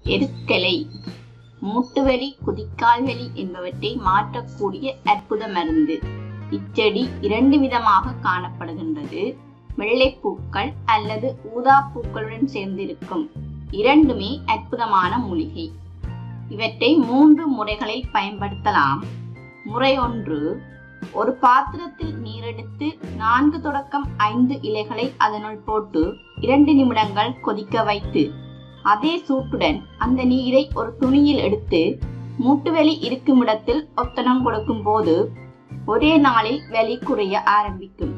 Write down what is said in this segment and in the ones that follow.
எருக்கலை மூட்டுவலி குதிக்கால் வலி என்பவற்றை மாற்றக்கூடிய அற்புத மருந்து இச்செடி இரண்டு விதமாக காணப்படுகின்றது வெள்ளைப்பூக்கள் அல்லது ஊதா பூக்களுடன் சேர்ந்திருக்கும் இரண்டுமே அற்புதமான மூலிகை இவற்றை மூன்று முறைகளில் பயன்படுத்தலாம் முறை ஒன்று ஒரு பாத்திரத்தில் நீரெடுத்து நான்கு தொடக்கம் ஐந்து இலைகளை அதனுள் போட்டு இரண்டு நிமிடங்கள் கொதிக்க வைத்து அதே சூட்டுடன் அந்த நீரை ஒரு துணியில் எடுத்து மூட்டுவலி இருக்கும் இடத்தில் ஒத்தனம் கொடுக்கும் போது ஒரே நாளில் வலி குறைய ஆரம்பிக்கும்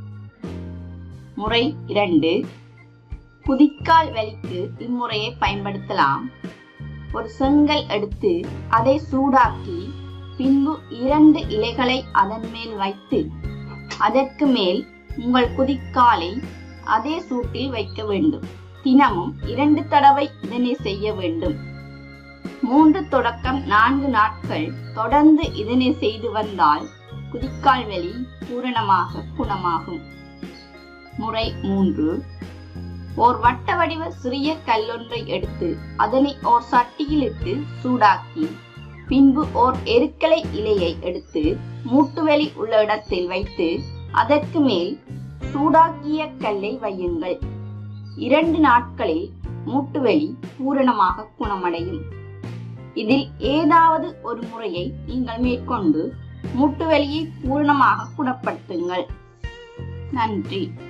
முறை இரண்டு குதிக்கால் வலிக்கு இம்முறையை பயன்படுத்தலாம் ஒரு செங்கல் எடுத்து அதை சூடாக்கி பின்பு இரண்டு இலைகளை அதன் மேல் வைத்து அதற்கு மேல் உங்கள் குதிக்காலை அதே சூட்டில் வைக்க வேண்டும் தினமும் இரண்டு தடவை இதனை செய்ய வேண்டும் மூன்று தொடக்கம் நான்கு நாட்கள் தொடர்ந்து இதனை செய்து வந்தால் குதிக்கால் வலி பூரணமாக குணமாகும் முறை மூன்று ஓர் வட்ட வடிவ சிறிய கல்லொன்றை எடுத்து அதனை ஓர் சட்டியில் இட்டு சூடாக்கி பின்பு ஓர் எருக்கலை இலையை எடுத்து மூட்டுவலி உள்ள இடத்தில் வைத்து அதற்கு மேல் சூடாக்கிய கல்லை வையுங்கள் இரண்டு நாட்களில் மூட்டுவலி பூரணமாக குணமடையும் இதில் ஏதாவது ஒரு முறையை நீங்கள் மேற்கொண்டு மூட்டுவலியை பூரணமாக குணப்படுத்துங்கள் நன்றி